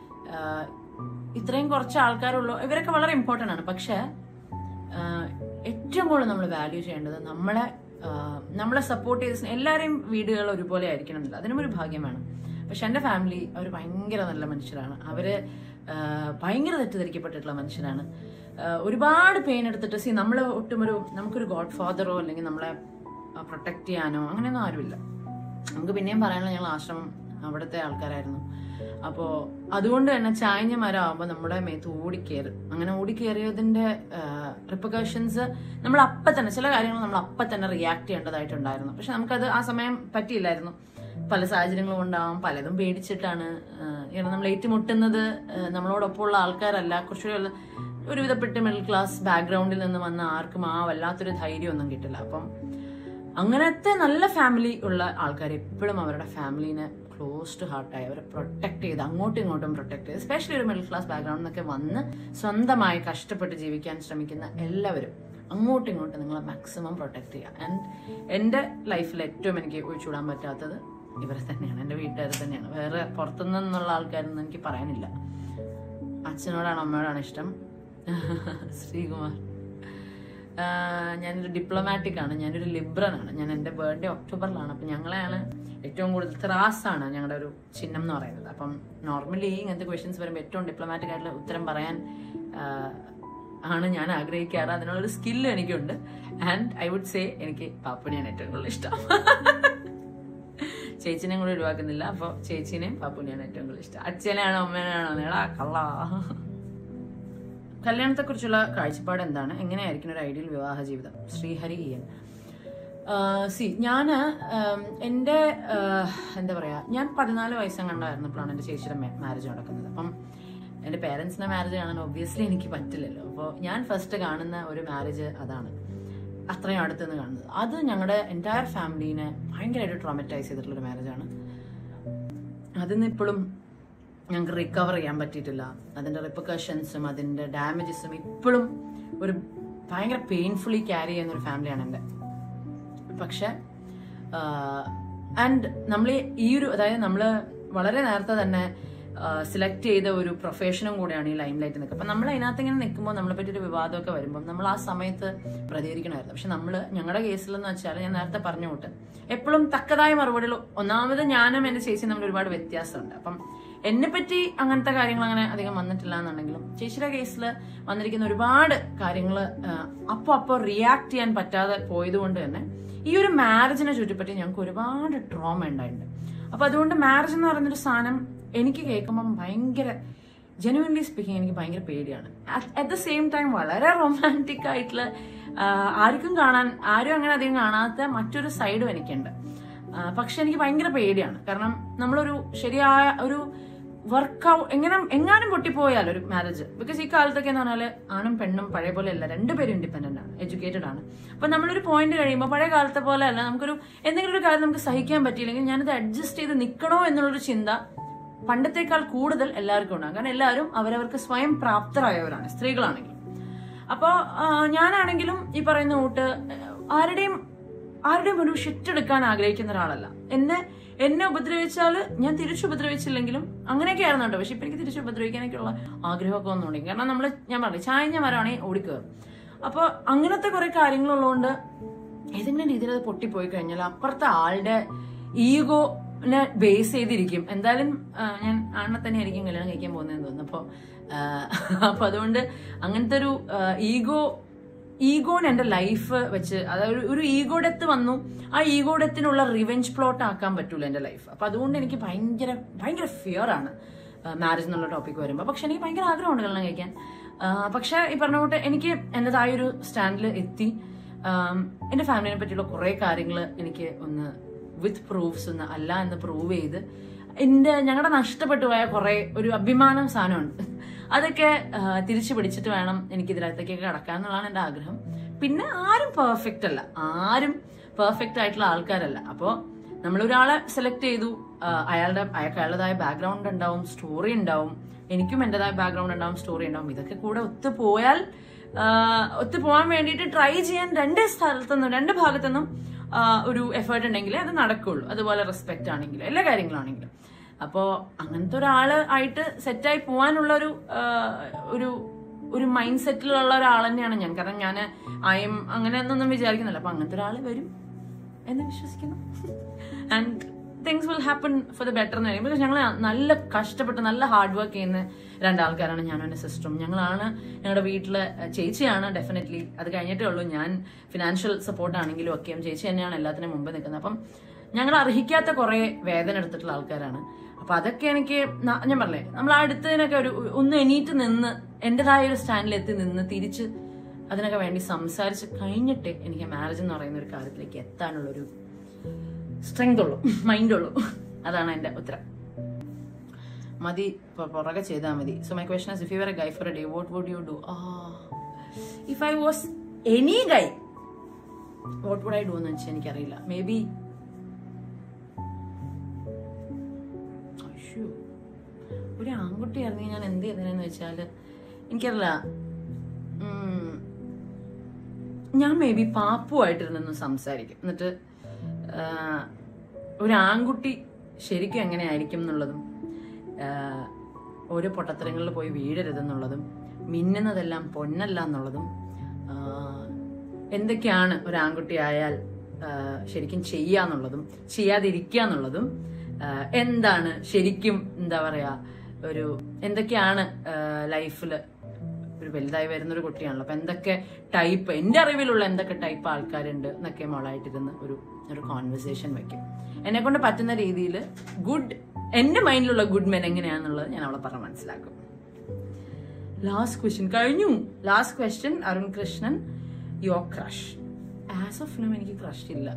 ഇത്രയും കുറച്ച് ആൾക്കാരുള്ളൂ ഇവരൊക്കെ വളരെ ഇമ്പോർട്ടൻ്റ് ആണ് പക്ഷേ ആഹ് ഏറ്റവും കൂടുതൽ നമ്മൾ വാല്യൂ ചെയ്യേണ്ടത് നമ്മളെ ആഹ് നമ്മളെ സപ്പോർട്ട് ചെയ്ത് സ്നേ- എല്ലാവരെയും വീടുകൾ ഒരുപോലെ ആയിരിക്കണം എന്നില്ല അതിനും ഒരു ഭാഗ്യം വേണം പക്ഷെ എൻ്റെ ഫാമിലി അവർ ഭയങ്കര നല്ല മനുഷ്യരാണ് അവര് ആഹ് ഭയങ്കര തെറ്റിദ്ധരിക്കപ്പെട്ടിട്ടുള്ള മനുഷ്യരാണ് ആഹ് ഒരുപാട് പെയിൻ എടുത്തിട്ട് സി നമ്മൾ ഒട്ടും ഒരു നമുക്കൊരു ഗോഡ് ഫാദറോ അല്ലെങ്കിൽ നമ്മളെ പ്രൊട്ടക്ട് ചെയ്യാനോ അങ്ങനെയൊന്നും ആരുമില്ല നമുക്ക് പിന്നെയും പറയാനുള്ള ഞങ്ങൾ ആശ്രമം അവിടുത്തെ ആൾക്കാരായിരുന്നു അപ്പോൾ അതുകൊണ്ട് തന്നെ ചായഞ്ഞ മരം ആകുമ്പോൾ നമ്മുടെ മേത്ത് ഓടിക്കയറും അങ്ങനെ ഓടിക്കയറിയതിന്റെ റിപ്പക്കേഷൻസ് നമ്മൾ അപ്പം തന്നെ ചില കാര്യങ്ങൾ നമ്മൾ അപ്പം തന്നെ റിയാക്ട് ചെയ്യേണ്ടതായിട്ടുണ്ടായിരുന്നു പക്ഷെ നമുക്കത് ആ സമയം പറ്റിയില്ലായിരുന്നു പല സാഹചര്യങ്ങളും ഉണ്ടാവും പലതും പേടിച്ചിട്ടാണ് ഇങ്ങനെ നമ്മൾ ഏറ്റുമുട്ടുന്നത് ആ, നമ്മളോടൊപ്പമുള്ള ആൾക്കാരല്ല കുറച്ചുകൂടി ഒരുവിധപ്പെട്ട മിഡിൽ ക്ലാസ് ബാക്ക്ഗ്രൗണ്ടിൽ നിന്ന് വന്ന ആർക്കും ആ വല്ലാത്തൊരു ധൈര്യമൊന്നും കിട്ടില്ല അപ്പം അങ്ങനത്തെ നല്ല ഫാമിലി ഉള്ള ആൾക്കാർ എപ്പോഴും അവരുടെ ഫാമിലിനെ ക്ലോസ് ടു ഹാർട്ടായി അവരെ പ്രൊട്ടക്ട് ചെയ്ത് അങ്ങോട്ടും ഇങ്ങോട്ടും പ്രൊട്ടക്ട് ചെയ്ത് സ്പെഷ്യലി ഒരു മിഡിൽ ക്ലാസ് ബാക്ക്ഗ്രൗണ്ടിൽ നിന്നൊക്കെ വന്ന് സ്വന്തമായി കഷ്ടപ്പെട്ട് ജീവിക്കാൻ ശ്രമിക്കുന്ന എല്ലാവരും അങ്ങോട്ടും ഇങ്ങോട്ടും നിങ്ങളെ മാക്സിമം പ്രൊട്ടക്ട് ചെയ്യുക ആൻഡ് എൻ്റെ ലൈഫിൽ ഏറ്റവും എനിക്ക് ഒഴിച്ചുവിടാൻ പറ്റാത്തത് ഇവരെ തന്നെയാണ് എൻ്റെ വീട്ടുകാർ തന്നെയാണ് വേറെ പുറത്തുനിന്നുള്ള ആൾക്കാരൊന്നും എനിക്ക് പറയാനില്ല അച്ഛനോടാണ് അമ്മയോടാണ് ഇഷ്ടം ശ്രീകുമാർ ആഹ് ഞാനൊരു ഡിപ്ലോമാറ്റിക് ആണ് ഞാനൊരു ലിബ്രൻ ആണ് ഞാൻ എൻ്റെ ബർത്ത്ഡേ ഒക്ടോബറിലാണ് അപ്പം ഞങ്ങളെയാണ് ഏറ്റവും കൂടുതൽ ത്രാസാണ് ഞങ്ങളുടെ ഒരു ചിഹ്നം എന്ന് പറയുന്നത് അപ്പം നോർമലി ഇങ്ങനത്തെ ക്വസ്റ്റ്യൻസ് വരുമ്പോൾ ഏറ്റവും ഡിപ്ലോമാറ്റിക് ആയിട്ടുള്ള ഉത്തരം പറയാൻ ആഹ്, ആണ് ഞാൻ ആഗ്രഹിക്കാറ് അതിനുള്ളൊരു സ്കില്ലും എനിക്കുണ്ട് ആൻഡ് ഐ വുഡ് സേ എനിക്ക് പാപ്പനെയാണ് ഏറ്റവും കൂടുതൽ ഇഷ്ടം ചേച്ചിനെ കൂടെ ഒഴിവാക്കുന്നില്ല അപ്പോൾ ചേച്ചീനെയും പാപ്പുനെയാണ് ഏറ്റവും കൂടുതൽ ഇഷ്ടം അച്ഛനെയാണോ അമ്മേനെയാണോ നേടാ കള്ളാ കല്യാണത്തെക്കുറിച്ചുള്ള കാഴ്ചപ്പാട് എന്താണ് എങ്ങനെയായിരിക്കും ഒരു ഐഡിയൽ വിവാഹ ജീവിതം ശ്രീഹരി ഇയൻ സി ഞാൻ എൻ്റെ എന്താ പറയുക ഞാൻ പതിനാല് വയസ്സം കണ്ടായിരുന്നപ്പോഴാണ് എൻ്റെ ചേച്ചിയുടെ മാരേജ് നടക്കുന്നത് അപ്പം എൻ്റെ പേരൻസിൻ്റെ മാരേജ് കാണാൻ ഒബ്വിയസ്ലി എനിക്ക് പറ്റില്ലല്ലോ അപ്പോൾ ഞാൻ ഫസ്റ്റ് കാണുന്ന ഒരു മാരേജ് അതാണ് അത്രയും അടുത്തുനിന്ന് കാണുന്നത് അത് ഞങ്ങളുടെ എൻറ്റയർ ഫാമിലീനെ ഭയങ്കരമായിട്ട് ട്രോമറ്റൈസ് ചെയ്തിട്ടുള്ളൊരു മാരേജാണ് അതിന്ന് ഇപ്പോഴും ഞങ്ങൾക്ക് റിക്കവർ ചെയ്യാൻ പറ്റിയിട്ടില്ല അതിൻ്റെ റിപ്പക്കഷൻസും അതിൻ്റെ ഡാമേജസും ഇപ്പോഴും ഒരു ഭയങ്കര പെയിൻഫുള്ളി ക്യാരി ചെയ്യുന്ന ഒരു ഫാമിലിയാണ് എൻ്റെ പക്ഷെ ആൻഡ് നമ്മൾ ഈ ഒരു അതായത് നമ്മൾ വളരെ നേരത്തെ തന്നെ സെലക്ട് ചെയ്ത ഒരു പ്രൊഫഷനും കൂടെയാണ് ഈ ലൈം ലൈറ്റ് നിൽക്കുക അപ്പം നമ്മൾ അതിനകത്ത് ഇങ്ങനെ നിൽക്കുമ്പോൾ നമ്മളെ പറ്റി ഒരു വിവാദമൊക്കെ വരുമ്പോൾ നമ്മൾ ആ സമയത്ത് പ്രതികരിക്കണമായിരുന്നു പക്ഷെ നമ്മൾ ഞങ്ങളുടെ കേസിലെന്ന് വെച്ചാൽ ഞാൻ നേരത്തെ പറഞ്ഞു കൂട്ട് എപ്പോഴും തക്കതായ മറുപടികൾ ഒന്നാമത് ഞാനും എൻ്റെ ചേച്ചിയും തമ്മിൽ ഒരുപാട് വ്യത്യാസമുണ്ട് അപ്പം എന്നെ പറ്റി അങ്ങനത്തെ കാര്യങ്ങൾ അങ്ങനെ അധികം വന്നിട്ടില്ല എന്നുണ്ടെങ്കിലും ചേച്ചിയുടെ കേസിൽ വന്നിരിക്കുന്ന ഒരുപാട് കാര്യങ്ങൾ അപ്പോൾ അപ്പോൾ റിയാക്ട് ചെയ്യാൻ പറ്റാതെ പോയതുകൊണ്ട് തന്നെ ഈ ഒരു മാരേജിനെ ചുറ്റിപ്പറ്റി ഞങ്ങൾക്ക് ഒരുപാട് ട്രോമ ഉണ്ടായിട്ടുണ്ട് അപ്പൊ അതുകൊണ്ട് മാരേജ് എന്ന് പറയുന്നൊരു സാധനം എനിക്ക് കേൾക്കുമ്പം ഭയങ്കര ജെനുവൻലി സ്പീക്കിംഗ് എനിക്ക് ഭയങ്കര പേടിയാണ് അറ്റ് ദ സെയിം ടൈം വളരെ റൊമാൻറ്റിക് ആയിട്ടുള്ള ആ, ആർക്കും കാണാൻ ആരും അങ്ങനെ അധികം കാണാത്ത മറ്റൊരു സൈഡും എനിക്കുണ്ട് ആ, പക്ഷെ എനിക്ക് ഭയങ്കര പേടിയാണ് കാരണം നമ്മളൊരു ശരിയായ ഒരു വർക്കൗട്ട് എങ്ങനെ എങ്ങാനും പൊട്ടിപ്പോയാൽ ഒരു മാരേജ് ബിക്കോസ് ഈ കാലത്തൊക്കെ എന്ന് പറഞ്ഞാൽ ആണും പെണ്ണും പഴയ പോലെ അല്ല രണ്ടുപേരും ഇൻഡിപെൻഡന്റ് ആണ് എഡ്യൂക്കേറ്റഡ് ആണ് അപ്പൊ നമ്മളൊരു പോയിന്റ് കഴിയുമ്പോൾ പഴയ കാലത്തെ പോലെ അല്ല നമുക്കൊരു എന്തെങ്കിലും ഒരു കാര്യം നമുക്ക് സഹിക്കാൻ പറ്റിയില്ലെങ്കിൽ ഞാനത് അഡ്ജസ്റ്റ് ചെയ്ത് നിൽക്കണോ എന്നുള്ളൊരു ചിന്ത പണ്ടത്തേക്കാൾ കൂടുതൽ എല്ലാവർക്കും ഉണ്ടാകും കാരണം എല്ലാവരും അവരവർക്ക് സ്വയം പ്രാപ്തരായവരാണ് സ്ത്രീകളാണെങ്കിൽ അപ്പോൾ ഞാനാണെങ്കിലും ഈ പറയുന്ന കൂട്ട് ആരുടെയും ആരുടെയും ഒരു ഷിറ്റ് എടുക്കാൻ ആഗ്രഹിക്കുന്ന ഒരാളല്ല എന്നെ എന്നെ ഉപദ്രവിച്ചാൽ ഞാൻ തിരിച്ചുപദ്രവിച്ചില്ലെങ്കിലും അങ്ങനെയൊക്കെ ആയിരുന്നു കേട്ടോ പക്ഷെ ഇപ്പൊ എനിക്ക് തിരിച്ചു ഉപദ്രവിക്കാനൊക്കെയുള്ള ആഗ്രഹമൊക്കെ വന്നുകൊണ്ടിരിക്കും കാരണം നമ്മൾ ഞാൻ പറഞ്ഞു ചായഞ്ഞ മരമാണെങ്കിൽ ഓടിക്കയറും അപ്പോൾ അങ്ങനത്തെ കുറെ കാര്യങ്ങളുള്ളതുകൊണ്ട് ഏതെങ്കിലും രീതിയിൽ അത് പൊട്ടിപ്പോയി കഴിഞ്ഞാൽ അപ്പുറത്തെ ആളുടെ ഈഗോനെ ബേസ് ചെയ്തിരിക്കും എന്തായാലും ആ, ഞാൻ ആണിനെ തന്നെ ആയിരിക്കും കല്യാണം കഴിക്കാൻ പോകുന്നതെന്ന് തോന്നുന്നു അപ്പോൾ അപ്പൊ അതുകൊണ്ട് അങ്ങനത്തെ ഒരു ഈഗോ ഈഗോന് എന്റെ ലൈഫ് വെച്ച് അതായത് ഒരു- ഒരു ഈഗോ ഡെത്ത് വന്നു ആ ഈഗോ ഡെത്തിനുള്ള റിവെഞ്ച് പ്ലോട്ട് ആക്കാൻ പറ്റൂല എന്റെ ലൈഫ് അപ്പൊ അതുകൊണ്ട് എനിക്ക് ഭയങ്കര ഭയങ്കര ഫിയർ ആണ് മാരേജ് എന്നുള്ള ടോപ്പിക് വരുമ്പോൾ പക്ഷെ എനിക്ക് ഭയങ്കര ആഗ്രഹമുണ്ട് കല്യാണം കഴിക്കാൻ ആ, പക്ഷെ ഈ പറഞ്ഞ പോലെ എനിക്ക് എന്റേതായ ഒരു സ്റ്റാൻഡിൽ എത്തി ആം, എന്റെ ഫാമിലിനെ പറ്റിയുള്ള കുറെ കാര്യങ്ങൾ എനിക്ക് ഒന്ന് വിത്ത് പ്രൂഫ്സ് ഒന്ന് അല്ല എന്ന് പ്രൂവ് ചെയ്ത് എന്റെ ഞങ്ങളുടെ നഷ്ടപ്പെട്ടു പോയ കുറെ ഒരു അഭിമാനം സാധനമുണ്ട് അതൊക്കെ ആ, തിരിച്ചു പിടിച്ചിട്ട് വേണം എനിക്ക് ഇതിനകത്തേക്കൊക്കെ കടക്കാൻ എന്നുള്ളതാണ് എന്റെ ആഗ്രഹം പിന്നെ ആരും പെർഫെക്റ്റ് അല്ല ആരും പെർഫെക്റ്റ് ആയിട്ടുള്ള ആൾക്കാരല്ല അപ്പോൾ നമ്മൾ ഒരാളെ സെലക്ട് ചെയ്തു ആ, അയാളുടെ അയാൾക്ക് അയാളുടേതായ ബാക്ക്ഗ്രൗണ്ട് ഉണ്ടാവും സ്റ്റോറി ഉണ്ടാവും എനിക്കും എന്റേതായ ബാക്ക്ഗ്രൗണ്ട് ഉണ്ടാവും സ്റ്റോറി ഉണ്ടാവും ഇതൊക്കെ കൂടെ ഒത്തുപോയാൽ ഒത്തു പോകാൻ വേണ്ടിയിട്ട് ട്രൈ ചെയ്യാൻ രണ്ട് സ്ഥലത്തുനിന്നും രണ്ട് ഭാഗത്തുനിന്നും ആ, ഒരു എഫേർട്ട് ഉണ്ടെങ്കിൽ അത് നടക്കുള്ളൂ അതുപോലെ റെസ്പെക്റ്റ് ആണെങ്കിലും എല്ലാ കാര്യങ്ങളാണെങ്കിലും അപ്പോൾ അങ്ങനത്തെ ഒരാള് ആയിട്ട് സെറ്റായി പോകാനുള്ള ഒരു ആ, ഒരു ഒരു മൈൻഡ് സെറ്റിലുള്ള ഒരാൾ തന്നെയാണ് ഞാൻ കാരണം ഞാൻ ആയം അങ്ങനെ ഒന്നും വിചാരിക്കുന്നില്ല അപ്പൊ അങ്ങനത്തെ ഒരാൾ വരും എന്ന് വിശ്വസിക്കുന്നു and things will happen for the better എന്ന് പറയും ബിക്കോസ് ഞങ്ങൾ നല്ല കഷ്ടപ്പെട്ട് നല്ല ഹാർഡ് വർക്ക് ചെയ്യുന്ന രണ്ടാൾക്കാരാണ് ഞാനും എൻ്റെ സിസ്റ്ററും ഞങ്ങളാണ് ഞങ്ങളുടെ വീട്ടിലെ അഹ്, ചേച്ചിയാണ് ഡെഫിനറ്റ്ലി അത് കഴിഞ്ഞിട്ടേ ഉള്ളൂ ഞാൻ ഫിനാൻഷ്യൽ സപ്പോർട്ട് ആണെങ്കിലും ഒക്കെയും ചേച്ചി തന്നെയാണ് എല്ലാത്തിനും മുമ്പ് നിൽക്കുന്നത് അപ്പം ഞങ്ങൾ അർഹിക്കാത്ത കുറെ വേദന എടുത്തിട്ടുള്ള ആൾക്കാരാണ് അപ്പൊ അതൊക്കെ എനിക്ക് ന- ഞാൻ പറഞ്ഞേ നമ്മൾ ആ അടുത്തതിനൊക്കെ ഒരു ഒന്ന് എണീറ്റ് നിന്ന് എന്റേതായ ഒരു സ്റ്റാൻഡിൽ എത്തി നിന്ന് തിരിച്ച് അതിനൊക്കെ വേണ്ടി സംസാരിച്ച് കഴിഞ്ഞിട്ട് എനിക്ക് മാരേജ് എന്ന് പറയുന്ന ഒരു കാര്യത്തിലേക്ക് എത്താനുള്ളൊരു സ്ട്രെങ്ത് ഉള്ളൂ മൈൻഡ് ഉള്ളൂ അതാണ് എന്റെ ഉത്തരം മതി പ- പുറകെ ചെയ്താൽ മതി so my question if you are a guy for a day what would you do ah if I was any guy what would I do എന്ന് വെച്ചാൽ എനിക്കറിയില്ല മേ ബി ഒരു ആൺകുട്ടി ഇറങ്ങി ഞാൻ എന്ത് ചെയ്തതെന്ന് വെച്ചാൽ എനിക്കറിയില്ല ഉം, ഞാൻ മേ ബി പാപ്പുമായിട്ടിരുന്നു സംസാരിക്കും എന്നിട്ട് ആ, ഒരു ആൺകുട്ടി ശരിക്കും എങ്ങനെയായിരിക്കും എന്നുള്ളതും ആ, ഓരോ പൊട്ടത്തരങ്ങളിൽ പോയി വീഴരുതെന്നുള്ളതും മിന്നുന്നതെല്ലാം പൊന്നല്ല എന്നുള്ളതും ആ, എന്തൊക്കെയാണ് ഒരു ആൺകുട്ടി ആയാൽ ആ, ശരിക്കും ചെയ്യാന്നുള്ളതും ചെയ്യാതിരിക്കുക എന്നുള്ളതും ആ, എന്താണ് ശരിക്കും എന്താ പറയാ ഒരു എന്തൊക്കെയാണ് ലൈഫിൽ ഒരു വലുതായി വരുന്ന ഒരു കുട്ടിയാണല്ലോ അപ്പൊ എന്തൊക്കെ ടൈപ്പ് എന്റെ അറിവിലുള്ള എന്തൊക്കെ ടൈപ്പ് ആൾക്കാരുണ്ട് എന്നൊക്കെ മോളായിട്ടിരുന്ന് ഒരു ഒരു കോൺവെർസേഷൻ വെക്കും എന്നെ കൊണ്ട് പറ്റുന്ന രീതിയിൽ ഗുഡ് എന്റെ മൈൻഡിലുള്ള ഗുഡ് മെൻ എങ്ങനെയാണെന്നുള്ളത് ഞാൻ അവളെ പറഞ്ഞ് മനസ്സിലാക്കും ലാസ്റ്റ് ക്വസ്റ്റ്യൻ കഴിഞ്ഞു last question Arun Krishnan your crush as of now എനിക്ക് ക്രഷ് ഇല്ല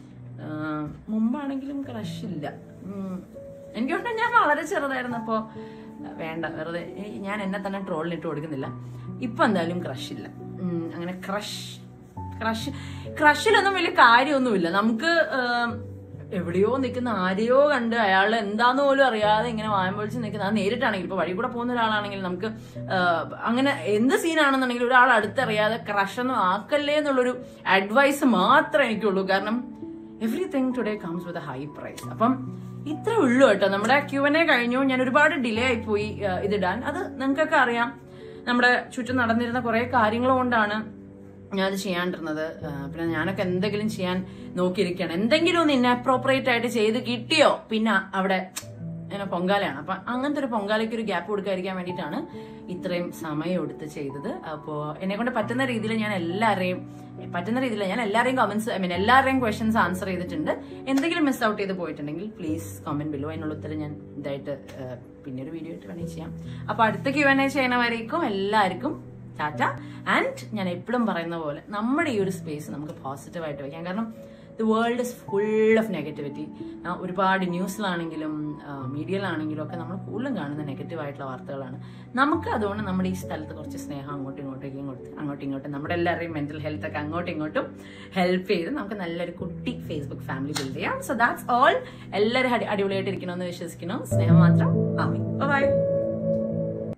ആഹ് മുമ്പാണെങ്കിലും ക്രഷ് ഇല്ല ഉം. എനിക്ക് തോന്നുന്നു ഞാൻ വളരെ ചെറുതായിരുന്നപ്പോ അഹ് വേണ്ട വെറുതെ ഏയ് ഞാൻ എന്നെ തന്നെ ട്രോളിനിട്ട് കൊടുക്കുന്നില്ല ഇപ്പൊ എന്തായാലും ക്രഷ് ഇല്ല ഉം, അങ്ങനെ ക്രഷ് ക്രഷ് ക്രഷിലൊന്നും വലിയ കാര്യമൊന്നുമില്ല നമുക്ക് ആഹ്, എവിടെയോ നിൽക്കുന്ന ആരെയോ കണ്ട് അയാൾ എന്താന്ന് പോലും അറിയാതെ ഇങ്ങനെ വായം പൊളിച്ച് നിൽക്കുന്ന അത് നേരിട്ടാണെങ്കിൽ ഇപ്പൊ വഴി കൂടെ പോകുന്ന ഒരാളാണെങ്കിൽ നമുക്ക് ആഹ്, അങ്ങനെ എന്ത് സീനാണെന്നുണ്ടെങ്കിൽ ഒരാൾ അടുത്തറിയാതെ ക്രഷ് ഒന്നും ആക്കല്ലേ എന്നുള്ളൊരു അഡ്വൈസ് മാത്രമേ എനിക്കുള്ളൂ കാരണം everything today comes with high price അപ്പം ഇത്രേ ഉള്ളൂ കേട്ടോ നമ്മുടെ ക്യു എൻ എ കഴിഞ്ഞു ഞാൻ ഒരുപാട് ഡിലേ ആയി പോയി ആഹ്, ഇതിടാൻ അത് നിങ്ങൾക്കൊക്കെ അറിയാം നമ്മുടെ ചുറ്റും നടന്നിരുന്ന കുറെ കാര്യങ്ങൾ കൊണ്ടാണ് ഞാനത് ചെയ്യാണ്ടിരുന്നത് ആ, പിന്നെ ഞാനൊക്കെ എന്തെങ്കിലും ചെയ്യാൻ നോക്കിയിരിക്കുകയാണ് എന്തെങ്കിലും ഒന്ന് ഇന്നപ്രോപ്രിയേറ്റ് ആയിട്ട് ചെയ്ത് കിട്ടിയോ പിന്നെ അവിടെ ഇങ്ങനെ പൊങ്കാലയാണ് അപ്പൊ അങ്ങനത്തെ ഒരു പൊങ്കാലയ്ക്ക് ഒരു ഗ്യാപ്പ് കൊടുക്കാതിരിക്കാൻ വേണ്ടിയിട്ടാണ് ഇത്രയും സമയം എടുത്ത് ചെയ്തത് അപ്പോൾ എന്നെ കൊണ്ട് പറ്റുന്ന രീതിയിൽ ഞാൻ എല്ലാവരെയും പറ്റുന്ന രീതിയിൽ ഞാൻ എല്ലാവരെയും കമന്റ്സ് ഐ മീൻ എല്ലാവരുടെയും ക്വസ്റ്റ്യൻസ് ആൻസർ ചെയ്തിട്ടുണ്ട് എന്തെങ്കിലും മിസ് ഔട്ട് ചെയ്ത് പോയിട്ടുണ്ടെങ്കിൽ പ്ലീസ് കമന്റ് ബിലോ അതിനുള്ള ഉത്തരം ഞാൻ ഇതായിട്ട് ആ, പിന്നെ ഒരു വീഡിയോ ആയിട്ട് വേണമെങ്കിൽ ചെയ്യാം അപ്പൊ അടുത്ത ക്യു എൻ എ ചെയ്യണവരേക്കും എല്ലാവർക്കും ടാറ്റ ആൻഡ് ഞാൻ എപ്പോഴും പറയുന്ന പോലെ നമ്മുടെ ഈ ഒരു സ്പേസ് നമുക്ക് പോസിറ്റീവായിട്ട് വെക്കാം കാരണം the world is full of negativity ഒരുപാട് ന്യൂസിലാണെങ്കിലും മീഡിയയിലാണെങ്കിലും ഒക്കെ നമ്മൾ കൂടുതലും കാണുന്ന നെഗറ്റീവ് ആയിട്ടുള്ള വാർത്തകളാണ് നമുക്ക് അതുകൊണ്ട് നമ്മുടെ ഈ സ്ഥലത്ത് കുറച്ച് സ്നേഹം അങ്ങോട്ടും ഇങ്ങോട്ടേക്കും കൊടുത്ത് അങ്ങോട്ടും ഇങ്ങോട്ടും നമ്മുടെ എല്ലാവരുടെയും മെന്റൽ ഹെൽത്ത് ഒക്കെ അങ്ങോട്ടും ഇങ്ങോട്ടും ഹെൽപ്പ് ചെയ്ത് നമുക്ക് നല്ലൊരു കുട്ടി ഫേസ്ബുക്ക് ഫാമിലി ബിൽഡ് ചെയ്യാം സോ ദാറ്റ്സ് ഓൾ എല്ലാവരും അടി- അടിപൊളിയായിട്ട് ഇരിക്കണമെന്ന് വിശ്വസിക്കുന്നു സ്നേഹം മാത്രം ആമി ബൈ